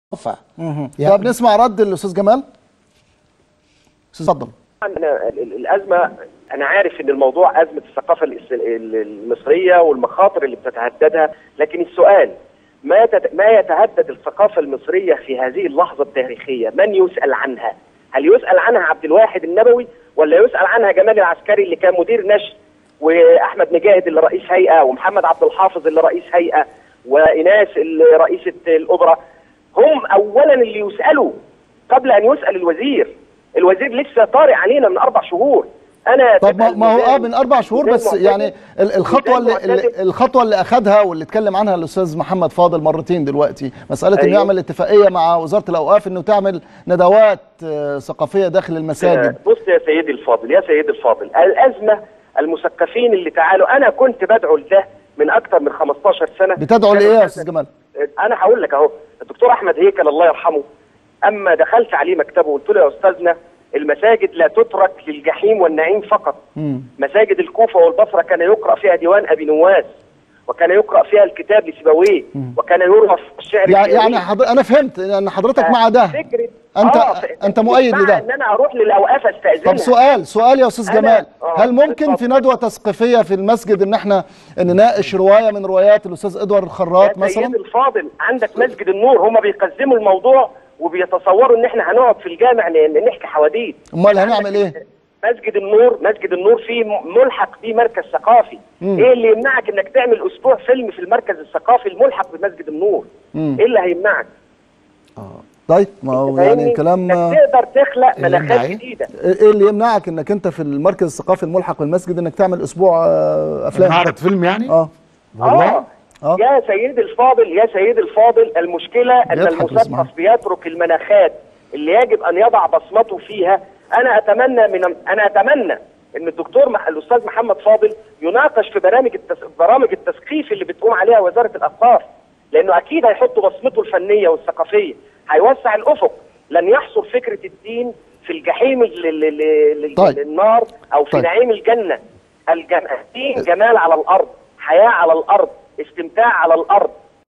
ثقافه يعني طب نسمع رد الاستاذ جمال استاذ اتفضل أنا ال- ال- الازمه انا عارف ان الموضوع ازمه الثقافه الاس- ال- المصريه والمخاطر اللي بتتهددها لكن السؤال ما تت- ما يتهدد الثقافه المصريه في هذه اللحظه التاريخيه من يسال عنها هل يسال عنها عبد الواحد النبوي ولا يسال عنها جمال العسكري اللي كان مدير نشر واحمد مجاهد اللي رئيس هيئه ومحمد عبد الحافظ اللي رئيس هيئه وايناس اللي رئيسه الاوبرا هم اولا اللي يسالوا قبل ان يسال الوزير الوزير لسه طارئ علينا من اربع شهور انا طب ما تبقى ما هو اه الميزان- من اربع شهور ميزان بس معتدل- يعني ال- الخطوه اللي ميزان معتدل. اللي- الخطوه اللي اخذها واللي اتكلم عنها الاستاذ محمد فاضل مرتين دلوقتي مساله انه أيوه. يعمل اتفاقيه مع وزاره الاوقاف انه تعمل ندوات آه، ثقافيه داخل المساجد بص يا سيدي الفاضل يا سيدي الفاضل الازمه المثقفين اللي تعالوا انا كنت بدعو لده من اكثر من 15 سنه بتدعو كان لايه يا الأستاذ- استاذ جمال انا هقول لك اهو الدكتور احمد هيكل الله يرحمه اما دخلت عليه مكتبه وقلت له يا استاذنا المساجد لا تترك للجحيم والنعيم فقط مم. مساجد الكوفه والبصره كان يقرا فيها ديوان ابي نواس وكان يقرا فيها الكتاب لسيبويه وكان يروى في الشعر يعني الشعري. يعني حضر... انا فهمت ان حضرتك مع ده فكرة أنت- ف- أنت مؤيد مع لده. ان انا اروح للاوقاف استاذنها طب سؤال سؤال يا استاذ أنا- جمال آه، هل ممكن في اتفضل. ندوه تثقيفيه في المسجد ان احنا نناقش روايه من روايات الاستاذ ادوارد الخراط يا سيدي مثلا الفاضل عندك مسجد النور هم بيقزموا الموضوع وبيتصوروا ان احنا هنقعد في الجامع ن- ن- نحكي حواديت امال هنعمل ايه مسجد النور مسجد النور فيه م- ملحق فيه مركز ثقافي مم. ايه اللي يمنعك انك تعمل اسبوع فيلم في المركز الثقافي الملحق بمسجد النور مم. ايه اللي هيمنعك طيب ما هو فاهمني؟ يعني كلام انك تقدر تخلق اللي يمنع ملفات إيه؟ جديده ايه اللي يمنعك انك انت في المركز الثقافي الملحق بالمسجد انك تعمل اسبوع آه، افلام معرض فيلم يعني اه والله آه. آه. يا سيدي الفاضل يا سيدي الفاضل المشكلة أن بيضحك اسمع. المثقف بيترك المناخات اللي يجب أن يضع بصمته فيها أنا أتمنى من أنا أتمنى أن الدكتور مح... الأستاذ محمد فاضل يناقش في برامج التس... برامج التثقيف اللي بتقوم عليها وزارة الأوقاف لأنه أكيد هيحط بصمته الفنية والثقافية هيوسع الأفق لن يحصر فكرة الدين في الجحيم ال- ال- ال- ال- طيب. النار أو في طيب. نعيم الجنة الجم... الدين جمال على الأرض حياة على الأرض استمتاع على الأرض